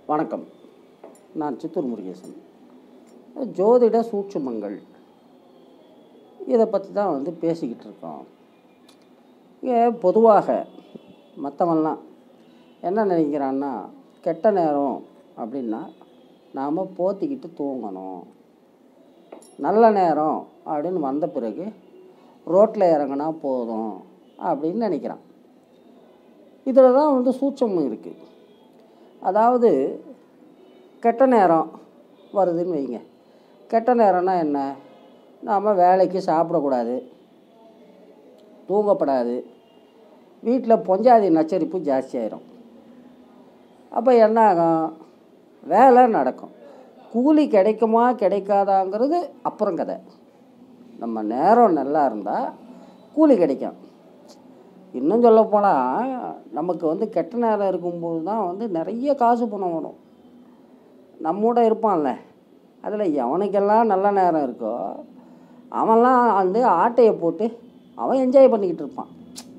வணக்கம் நான் சித்தூர் முருகேசன் ஜோதிட சூட்சுமங்கள் இதை பற்றி தான் வந்து பேசிக்கிட்டு இருக்கோம் இங்கே பொதுவாக மற்றவன்லாம் என்ன நினைக்கிறான்னா கெட்ட நேரம் அப்படின்னா நாம் போத்திக்கிட்டு தூங்கணும் நல்ல நேரம் அப்படின்னு வந்த பிறகு ரோட்டில் இறங்கினா போதும் அப்படின்னு நினைக்கிறான் இதில் தான் வந்து சூட்சமம் இருக்குது அதாவது கெட்ட நேரம் வருதுன்னு வைங்க கெட்ட நேரம்னா என்ன நாம் வேலைக்கு சாப்பிடக்கூடாது தூங்கப்படாது வீட்டில் பொஞ்சாதி நச்சரிப்பு ஜாஸ்தியாயிரும் அப்போ என்ன ஆகும் வேலை நடக்கும் கூலி கிடைக்குமா கிடைக்காதாங்கிறது அப்புறம் கதை நம்ம நேரம் நல்லா இருந்தால் கூலி கிடைக்கும் இன்னும் சொல்லப்போனால் நமக்கு வந்து கெட்ட நேரம் இருக்கும்போது தான் வந்து நிறைய காசு பணம் வரும் நம்மூட இருப்பான்ல அதில் எவனுக்கெல்லாம் நல்ல நேரம் இருக்கோ அவன்லாம் வந்து ஆட்டையை போட்டு அவன் என்ஜாய் பண்ணிக்கிட்டு இருப்பான்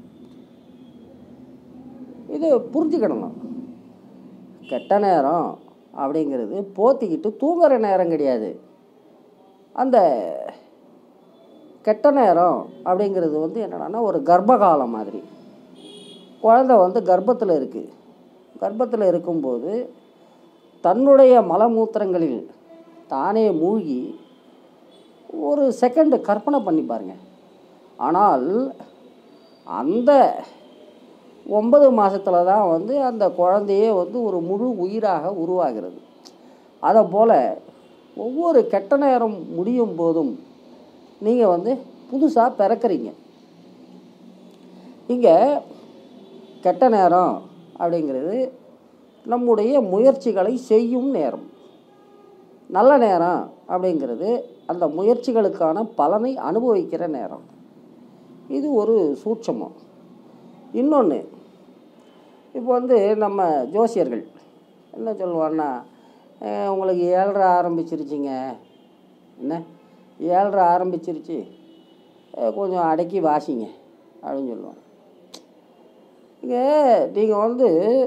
இது புரிஞ்சுக்கிடணும் கெட்ட நேரம் அப்படிங்கிறது போத்திக்கிட்டு தூங்குற நேரம் கிடையாது அந்த கெட்ட நேரம் அப்படிங்கிறது வந்து என்னடான்னா ஒரு கர்ப்பகாலம் மாதிரி குழந்தை வந்து கர்ப்பத்தில் இருக்குது கர்ப்பத்தில் இருக்கும்போது தன்னுடைய மலமூத்திரங்களில் தானே மூழ்கி ஒரு செகண்டு கற்பனை பண்ணி பாருங்க ஆனால் அந்த ஒன்பது மாதத்தில் தான் வந்து அந்த குழந்தையே வந்து ஒரு முழு உயிராக உருவாகிறது அதை போல் ஒவ்வொரு கெட்ட நேரம் முடியும் போதும் நீங்கள் வந்து புதுசாக பிறக்கிறீங்க இங்கே கெட்ட நேரம் அப்படிங்கிறது நம்முடைய முயற்சிகளை செய்யும் நேரம் நல்ல நேரம் அப்படிங்கிறது அந்த முயற்சிகளுக்கான பலனை அனுபவிக்கிற நேரம் இது ஒரு சூட்சமம் இன்னொன்று இப்போ வந்து நம்ம ஜோசியர்கள் என்ன சொல்லுவான்னா "அஹ், உங்களுக்கு ஏழ்ரை ஆரம்பிச்சிருச்சிங்க என்ன ஏழ்ரை ஆரம்பிச்சிருச்சு அஹ், கொஞ்சம் அடக்கி வாசிங்க அப்படின்னு சொல்லுவாங்க இங்கே நீங்கள் வந்து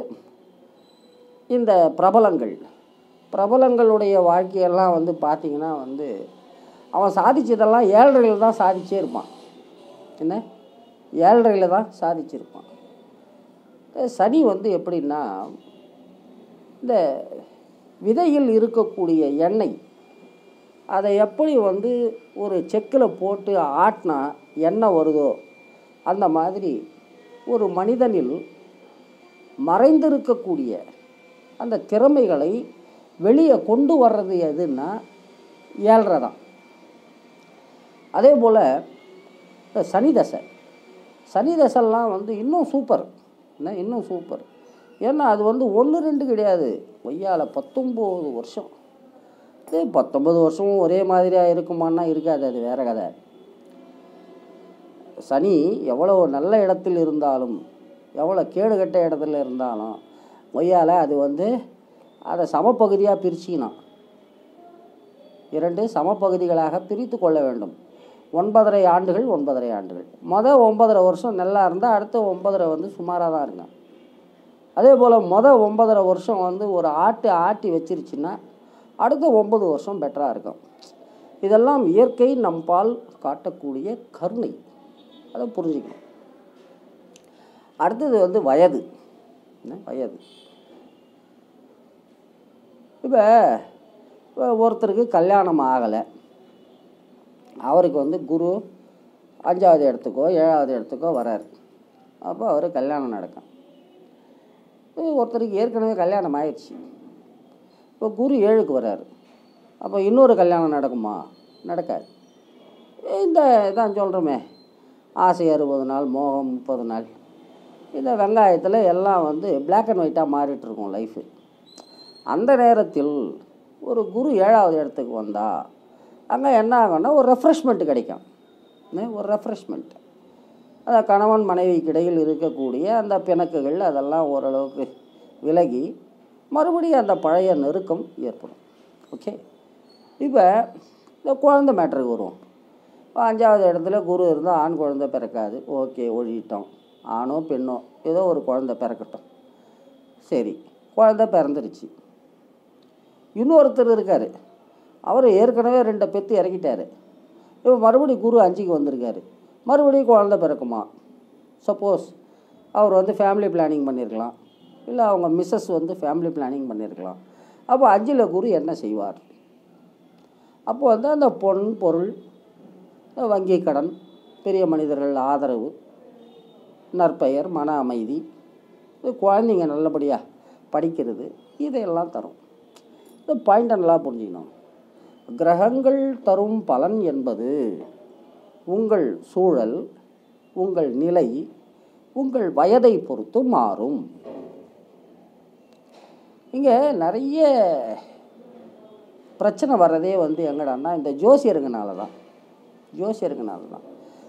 இந்த பிரபலங்கள் பிரபலங்களுடைய வாழ்க்கையெல்லாம் வந்து பார்த்தீங்கன்னா வந்து அவன் சாதிச்சதெல்லாம் ஏழ்ரையில் தான் சாதிச்சே இருப்பான் என்ன ஏழ்ரையில் தான் சாதிச்சிருப்பான் இந்த சனி வந்து எப்படின்னா இந்த விதையில் இருக்கக்கூடிய எண்ணெய் அதை எப்படி வந்து ஒரு செக்கில் போட்டு ஆட்டினா எண்ணெய் வருதோ அந்த மாதிரி ஒரு மனிதனில் மறைந்திருக்கக்கூடிய அந்த திறமைகளை வெளியே கொண்டு வர்றது எதுன்னா ஏழ்ரை தான் அதே போல் இந்த சனி தசை சனி தசைலாம் வந்து இன்னும் சூப்பர் என்ன இன்னும் சூப்பர் ஏன்னா அது வந்து ஒன்று ரெண்டு கிடையாது ஒய்யால பத்தொம்போது வருஷம் இது பத்தொம்பது வருஷமும் ஒரே மாதிரியாக இருக்குமான்னா இருக்காது அது வேற கதை சனி எவ்வளோ நல்ல இடத்தில் இருந்தாலும் எவ்வளோ கேடுகட்ட இடத்துல இருந்தாலும் ஒய்யால அது வந்து அதை சமப்பகுதியாக பிரிச்சிக்கணும் இரண்டு சமப்பகுதிகளாக பிரித்து கொள்ள வேண்டும் ஒன்பதரை ஆண்டுகள் ஒன்பதரை ஆண்டுகள் மொதல் ஒன்பதரை வருஷம் நல்லா இருந்தால் அடுத்த ஒன்பதரை வந்து சுமாராக தான் இருக்கும் அதே போல் மொதல் ஒன்பதரை வருஷம் வந்து ஒரு ஆட்டு ஆட்டி வச்சிருச்சுன்னா அடுத்த ஒன்பது வருஷம் பெட்டராக இருக்கும் இதெல்லாம் இயற்கை நம்பால் காட்டக்கூடிய கருணை அதை புரிஞ்சுக்கணும் அடுத்தது வந்து வயது என்ன வயது இப்போ ஒருத்தருக்கு கல்யாணம் ஆகலை அவருக்கு வந்து குரு அஞ்சாவது இடத்துக்கோ ஏழாவது இடத்துக்கோ வரார் அப்போ அவர் கல்யாணம் நடக்கும் இப்போ ஒருத்தருக்கு ஏற்கனவே கல்யாணம் ஆயிடுச்சு இப்போ குரு ஏழுக்கு வராரு அப்போ இன்னொரு கல்யாணம் நடக்குமா நடக்காது இந்த இதான் சொல்கிறோமே ஆசை அறுபது நாள் மோகம் முப்பது நாள் இந்த வெங்காயத்தில் எல்லாம் வந்து Black அண்ட் ஒயிட்டாக மாறிட்டு இருக்கும் லைஃபு அந்த நேரத்தில் ஒரு குரு ஏழாவது இடத்துக்கு வந்தால் அங்கே என்ன ஆகும்னா ஒரு ரெஃப்ரெஷ்மெண்ட் கிடைக்கும் என்ன? ஒரு ரெஃப்ரெஷ்மெண்ட் அந்த கணவன் மனைவிக்கு இடையில் இருக்கக்கூடிய அந்த பிணக்குகள் அதெல்லாம் ஓரளவுக்கு விலகி மறுபடியும் அந்த பழைய நெருக்கம் ஏற்படும் ஓகே இப்போ இந்த குழந்தை மேட்டருக்கு வருவோம் இப்போ அஞ்சாவது இடத்துல குரு இருந்தால் ஆண் குழந்தை பிறக்காது ஓகே ஒழிட்டோம் ஆணோ பெண்ணோ ஏதோ ஒரு குழந்தை பிறக்கட்டும் சரி குழந்தை பிறந்துருச்சு இன்னொருத்தர் இருக்கார் அவர் ஏற்கனவே ரெண்டை பெற்று இறக்கிட்டாரு இப்போ மறுபடியும் குரு அஞ்சுக்கு வந்திருக்காரு மறுபடியும் குழந்தை பிறக்குமா சப்போஸ் அவர் வந்து ஃபேமிலி பிளானிங் பண்ணியிருக்கலாம் இல்லை அவங்க மிஸ்ஸஸ் வந்து ஃபேமிலி பிளானிங் பண்ணியிருக்கலாம் அப்போ அஞ்சில் குரு என்ன செய்வார் அப்போ வந்து அந்த பொன் பொருள் வங்கி கடன் பெரிய மனிதர்கள் ஆதரவு நற்பெயர் மன அமைதி இது குழந்தைங்க நல்லபடியாக படிக்கிறது இதையெல்லாம் தரும் இந்த பாயிண்ட் நல்லா புரிஞ்சுக்கணும் கிரகங்கள் தரும் பலன் என்பது உங்கள் சூழல் உங்கள் நிலை உங்கள் வயதை பொறுத்து மாறும் இங்கே நிறைய பிரச்சனை வர்றதே வந்து எங்கடான்னா இந்த ஜோசியருங்கனால தான் ஜோசியருங்கனால தான்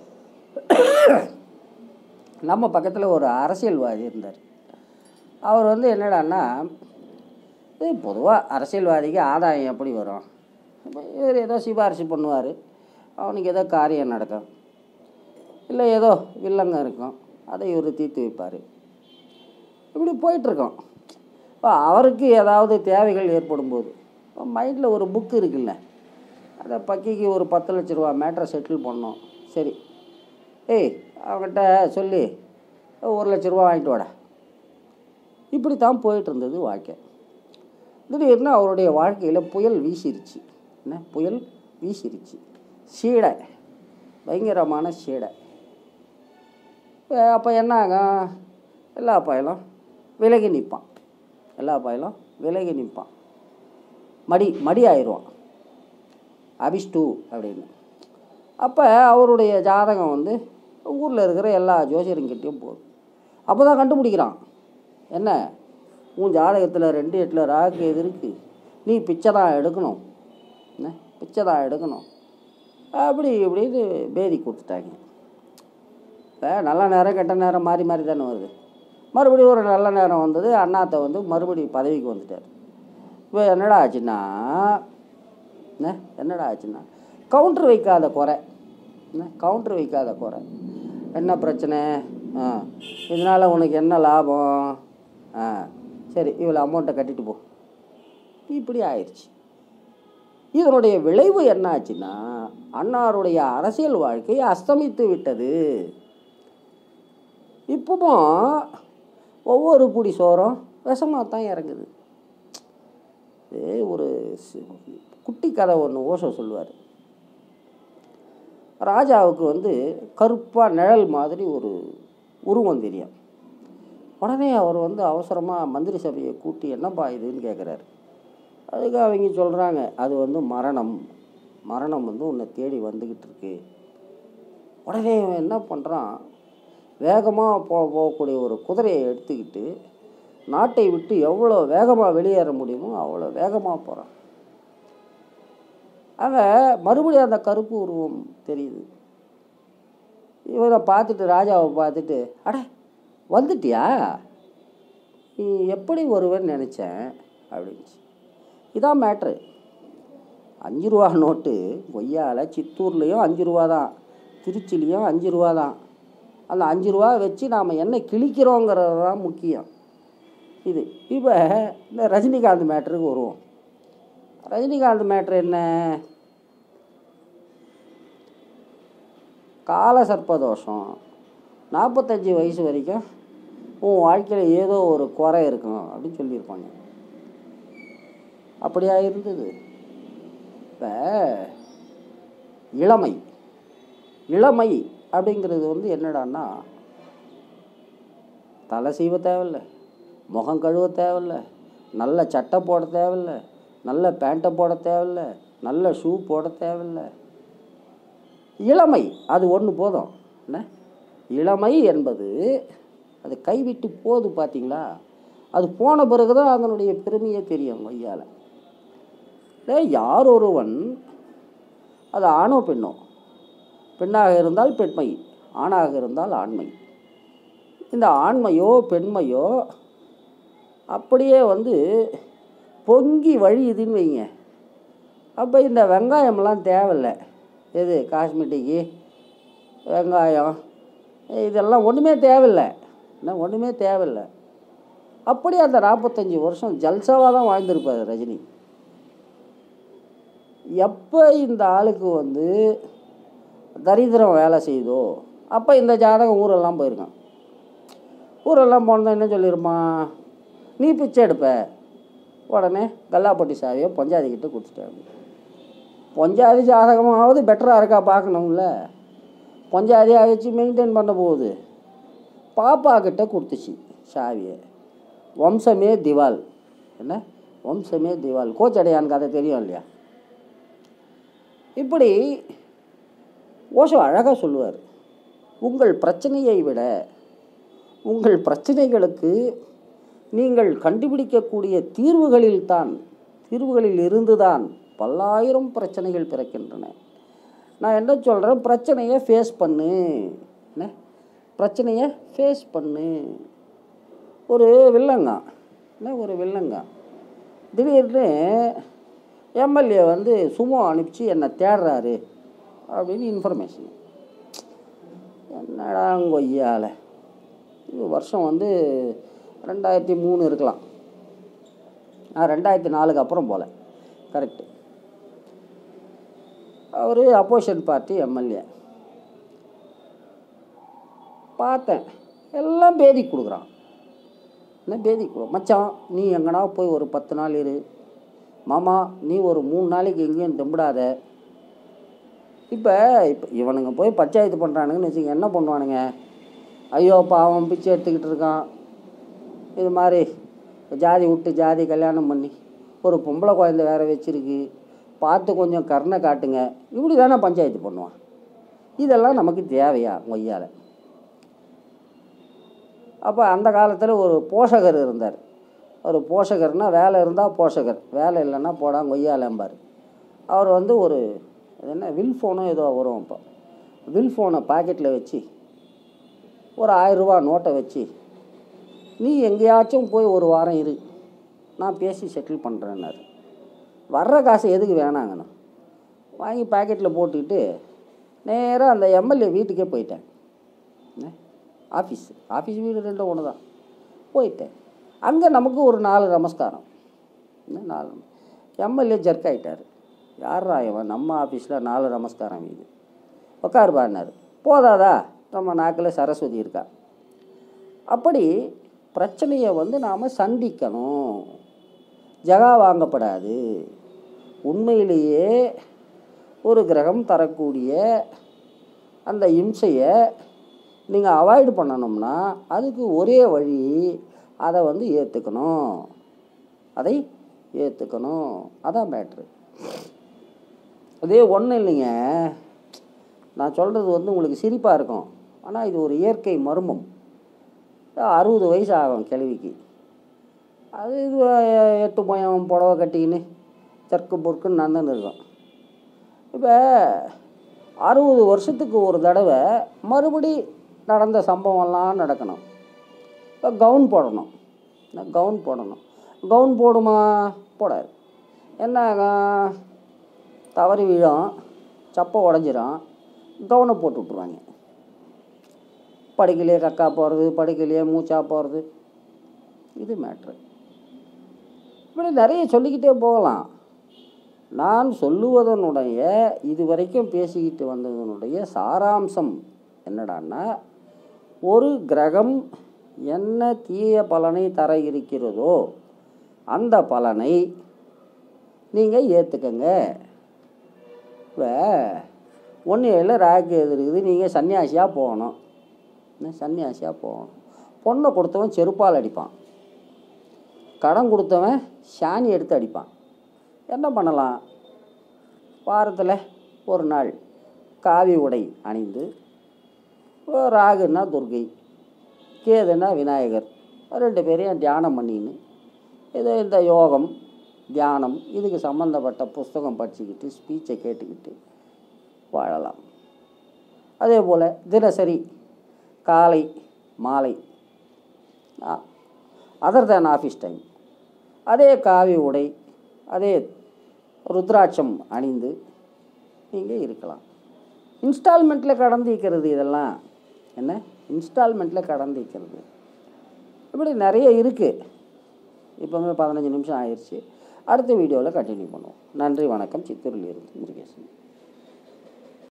நம்ம பக்கத்தில் ஒரு அரசியல்வாதி இருந்தார் அவர் வந்து என்னடான்னா இது பொதுவாக அரசியல்வாதிக்கு ஆதாயம் எப்படி வரும் இப்ப இவர் ஏதோ சிபாரிசு பண்ணுவார் அவனுக்கு ஏதோ காரியம் நடக்கும் இல்லை ஏதோ வில்லங்க இருக்கும் அதை இவர் தீர்த்து வைப்பார் இப்படி போயிட்டுருக்கோம் இப்போ அவருக்கு ஏதாவது தேவைகள் ஏற்படும் போது மைண்டில் ஒரு புக்கு இருக்குல்ல அதை பக்கிக்கு ஒரு பத்து லட்ச ரூபா மேட்ரை செட்டில் பண்ணோம் சரி ஏய் அவங்ககிட்ட சொல்லி ஒரு லட்ச ரூபா வாங்கிட்டு வாடா இப்படி தான் போயிட்டு இருந்தது வாழ்க்கை திடீர்னு அவருடைய வாழ்க்கையில் புயல் வீசிருச்சு என்ன புயல் வீசிருச்சு சீடை பயங்கரமான சீடை அப்போ என்ன ஆகும் எல்லா பயலும் விலகி நிற்பான் எல்லா பயலும் விலகி நிற்பான் மடி மடி ஆயிடுவான் அபிஷ்டு அப்படின்னு அப்போ அவருடைய ஜாதகம் வந்து ஊரில் இருக்கிற எல்லா ஜோசியருங்கிட்டையும் போகுது அப்போ தான் கண்டுபிடிக்கிறான் என்ன உன் ஜாதகத்தில் ரெண்டு எட்டில் ராகு எது இருக்குது நீ பிச்சை தான் எடுக்கணும் என்ன பிச்சை தான் எடுக்கணும் அப்படி இப்படின்னு பேதி கொடுத்துட்டாங்க இப்போ நல்ல நேரம் கெட்ட நேரம் மாறி மாறி தானே வருது மறுபடியும் ஒரு நல்ல நேரம் வந்தது அண்ணாத்தை வந்து மறுபடியும் பதவிக்கு வந்துட்டார் இப்போ என்னடா ஆச்சுன்னா என்ன என்னடா ஆச்சுன்னா கவுண்டர் வைக்காத குறை என்ன கவுண்டர் வைக்காத குறை என்ன பிரச்சனை ஆ இதனால் உனக்கு என்ன லாபம் ஆ சரி இவ்வளோ அமௌண்ட்டை கட்டிட்டு போ இப்படி ஆயிடுச்சு இதனுடைய விளைவு என்ன ஆச்சுன்னா அன்னாருடைய அரசியல் வாழ்க்கை அஸ்தமித்து விட்டது இப்பவும் ஒவ்வொரு புடி சோறும் விஷமாக தான் இறங்குது இது ஒரு சி- குட்டி கதை ஒன்று ஓஷோ சொல்லுவார் ராஜாவுக்கு வந்து கருப்பாக நிழல் மாதிரி ஒரு உருவம் தெரியும் உடனே அவர் வந்து அவசரமாக மந்திரி சபையை கூட்டி என்னப்பா இதுன்னு கேட்குறாரு அதுக்கு அவங்க சொல்கிறாங்க அது வந்து மரணம் மரணம் வந்து உன்னை தேடி வந்துக்கிட்டு இருக்கு உடனே இவன் என்ன பண்ணுறான் வேகமாக போ போகக்கூடிய ஒரு குதிரையை எடுத்துக்கிட்டு நாட்டை விட்டு எவ்வளோ வேகமாக வெளியேற முடியுமோ அவ்வளோ வேகமாக போகிறான் அங்கே மறுபடியும் அந்த கருப்பு உருவம் தெரியுது இவரை பார்த்துட்டு ராஜாவை பார்த்துட்டு அட வந்துட்டியா நீ எப்படி வருவேன்னு நினச்சேன் அப்படின்ச்சு இதான் மேட்ரு அஞ்சு ரூபா நோட்டு கொய்யால சித்தூர்லேயும் அஞ்சு ரூபா தான் திருச்சிலையும் அஞ்சு ரூபா தான் அந்த அஞ்சு ரூபா வச்சு நாம் என்ன கிழிக்கிறோங்கிறது தான் முக்கியம் இது இப்போ இந்த ரஜினிகாந்த் மேட்ருக்கு வருவோம் ரஜினிகாந்த் மேட்ரு என்ன கால சர்ப்பதோஷம் நாற்பத்தஞ்சு வயசு வரைக்கும் உன் வாழ்க்கையில் ஏதோ ஒரு குறை இருக்கும் அப்படின்னு சொல்லியிருப்பாங்க அப்படியா இருந்தது இப்போ இளமை இளமை அப்படிங்கிறது வந்து என்னடான்னா தலை சீவ தேவையில்ல முகம் கழுவ தேவையில்ல நல்ல சட்டை போட தேவையில்ல நல்ல பேண்ட்டை போட தேவையில்ல நல்ல ஷூ போட தேவையில்ல இளமை அது ஒன்று போதும் என்ன இளமை என்பது அது கைவிட்டு போகுது பார்த்தீங்களா அது போன பிறகு தான் அதனுடைய பெருமையே தெரியும் கொய்யால டேய், யார் ஒருவன் அது ஆணோ பெண்ணோ பெண்ணாக இருந்தால் பெண்மை ஆணாக இருந்தால் ஆண்மை இந்த ஆண்மையோ பெண்மையோ அப்படியே வந்து பொங்கி வழியுதுன்னு வைங்க அப்போ இந்த வெங்காயம்லாம் தேவையில்ல எது காஸ்மெட்டிக்கு வெங்காயம் இதெல்லாம் ஒன்றுமே தேவையில்லை என்ன ஒன்றுமே தேவையில்லை அப்படியே அந்த நாற்பத்தஞ்சு வருஷம் ஜல்சாவாக தான் வாழ்ந்திருப்பார் ரஜினி எப்போ இந்த ஆளுக்கு வந்து தரித்திரம் வேலை செய்யுதோ அப்போ இந்த ஜாதகம் ஊரெல்லாம் போயிருக்கான் ஊரெல்லாம் போனதான் என்ன சொல்லிருப்பான் நீ பிச்சை எடுப்ப உடனே கல்லாப்பட்டி சாவியை பொஞ்சாதி கிட்ட கொடுத்துட்டாங்க பொஞ்சாதி ஜாதகமாவது பெட்டராக இருக்கா பார்க்கணும்ல பொஞ்சாதியாக வச்சு மெயின்டைன் பண்ண போகுது பாப்பா கிட்ட கொடுத்துச்சு சாவியை வம்சமே திவால் என்ன வம்சமே திவால் கோச்சடையான் கதை தெரியும் இல்லையா இப்படி ஓஷோ அழகாக சொல்லுவார் உங்கள் பிரச்சனையை விட உங்கள் பிரச்சனைகளுக்கு நீங்கள் கண்டுபிடிக்கக்கூடிய தீர்வுகளில்தான் தீர்வுகளில் இருந்துதான் பல்லாயிரம் பிரச்சனைகள் பிறக்கின்றன நான் என்ன சொல்கிறேன் பிரச்சனையை ஃபேஸ் பண்ணு என்ன பிரச்சனையை ஃபேஸ் பண்ணு ஒரு வில்லங்கான் என்ன ஒரு வில்லங்கான் திடீர்னு எம்எல்ஏ வந்து சுமோ அனுப்பிச்சு என்னை தேடுறாரு அப்படின்னு இன்ஃபர்மேஷன் என்னடா கொய்யால இது வருஷம் வந்து ரெண்டாயிரத்தி மூணு இருக்கலாம் ஆ ரெண்டாயிரத்தி நாலுக்கு அப்புறம் போல் கரெக்டு அவர் அப்போசிஷன் பார்ட்டி எம்எல்ஏ பார்த்தேன் எல்லாம் பேதி கொடுக்குறான் என்ன பேதி கொடு மச்சான் நீ எங்கனா போய் ஒரு பத்து நாள் இரு மாமா நீ ஒரு மூணு நாளைக்கு எங்கேயும் தெம்பிடாத இப்போ இப்போ இவனுங்க போய் பஞ்சாயத்து பண்ணுறானுங்கன்னு வச்சுக்க என்ன பண்ணுவானுங்க ஐயோ பாவம் பிச்சை எடுத்துக்கிட்டு இருக்கான் இது மாதிரி ஜாதி விட்டு ஜாதி கல்யாணம் பண்ணி ஒரு பொம்பளை குழந்தை வேற வச்சிருக்கு பார்த்து கொஞ்சம் கருணை காட்டுங்க இப்படி தானே பஞ்சாயத்து பண்ணுவான் இதெல்லாம் நமக்கு தேவையா மொய்யால் அப்போ அந்த காலத்தில் ஒரு போஷகர் இருந்தார் ஒரு போஷகர்னா வேலை இருந்தால் போஷகர் வேலை இல்லைன்னா போடா கொய்யாலம்பார் அவர் வந்து ஒரு அது என்ன வில் ஃபோனோ ஏதோ வரும் இப்போ வில் ஃபோனை பாக்கெட்டில் வச்சு ஒரு ஆயிரரூபா நோட்டை வச்சு நீ எங்கேயாச்சும் போய் ஒரு வாரம் இரு நான் பேசி செட்டில் பண்ணுறேன்னாரு வர்ற காசு எதுக்கு வேணாங்கண்ணா வாங்கி பாக்கெட்டில் போட்டுக்கிட்டு நேராக அந்த எம்எல்ஏ வீட்டுக்கே போயிட்டேன் என்ன ஆஃபீஸ் ஆஃபீஸ் வீடு ரெண்டும் ஒன்று தான் போயிட்டேன் அங்கே நமக்கு ஒரு நாலு நமஸ்காரம் என்ன நாலு எம்எல்ஏ ஜர்க் ஆகிட்டார் யாரா இவன் நம்ம ஆஃபீஸில் நாலு நமஸ்காரம் இது உட்காருபான்னாரு போதாதா நம்ம நாக்கில் சரஸ்வதி இருக்கா அப்படி பிரச்சனையை வந்து நாம் சந்திக்கணும் ஜகா வாங்கப்படாது உண்மையிலேயே ஒரு கிரகம் தரக்கூடிய அந்த இம்சையை நீங்கள் அவாய்டு பண்ணணும்னா அதுக்கு ஒரே வழி அதை வந்து ஏற்றுக்கணும் அதை ஏற்றுக்கணும் அதான் மேட்ரு அதே ஒன்றும் இல்லைங்க நான் சொல்கிறது வந்து உங்களுக்கு சிரிப்பாக இருக்கும் ஆனால் இது ஒரு இயற்கை மர்மம் அறுபது வயசு ஆகும் கிழவிக்கு அது இது அஹ், எட்டு பயம் புடவை கட்டிக்கின்னு தெற்கு பொறுக்குன்னு நடந்துன்னு இருக்கும் இப்போ அறுபது வருஷத்துக்கு ஒரு தடவை மறுபடி நடந்த சம்பவம்லாம் நடக்கணும் இப்போ கவுன் போடணும் என்ன கவுன் போடணும் கவுன் போடுமா போடாது என்ன ஆகும்? தவறி விழும் சப்பை உடஞ்சிரும் கவுனை போட்டு விட்ருவாங்க படுக்கையிலே கக்கா போகிறது படுக்கையிலே மூச்சா போகிறது இது மேட்ரு இப்படி நிறைய சொல்லிக்கிட்டே போகலாம் நான் சொல்லுவதனுடைய இதுவரைக்கும் பேசிக்கிட்டு வந்ததனுடைய சாராம்சம் என்னடான்னா ஒரு கிரகம் என்ன தீய பலனை தர இருக்கிறதோ அந்த பலனை நீங்கள் ஏற்றுக்கங்க இப்போ ஒன்று இல்லை ராக்கு எது இருக்குது நீங்கள் சன்னியாசியாக போகணும் என்ன சன்னியாசியாக போகணும் பொண்ணை கொடுத்தவன் செருப்பால் அடிப்பான் கடன் கொடுத்தவன் சாணி எடுத்து அடிப்பான் என்ன பண்ணலாம் வாரத்தில் ஒரு நாள் காவி உடை அணிந்து இப்போ ராகுன்னா துர்கை கேதுன்னா விநாயகர் ரெண்டு பேரையும் தியானம் பண்ணின்னு ஏதோ இந்த யோகம் தியானம் இதுக்கு சம்மந்தப்பட்ட புஸ்தகம் படிச்சுக்கிட்டு ஸ்பீச்சை கேட்டுக்கிட்டு வாழலாம் அதே போல் தினசரி காலை மாலை அதர் தேன் ஆஃபீஸ் டைம் அதே காவி உடை அதே ருத்ராட்சம் அணிந்து நீங்கள் இருக்கலாம் இன்ஸ்டால்மெண்ட்டில் கடந்திக்கிறது இதெல்லாம் என்ன இன்ஸ்டால்மெண்ட்டில் கடந்திக்கிறது இப்படி நிறைய இருக்குது இப்போவே பதினஞ்சு நிமிஷம் ஆயிடுச்சு அடுத்த வீடியோவில் கண்டினியூ பண்ணுவோம் நன்றி வணக்கம் சித்தூரில் இருந்து முருகேசன்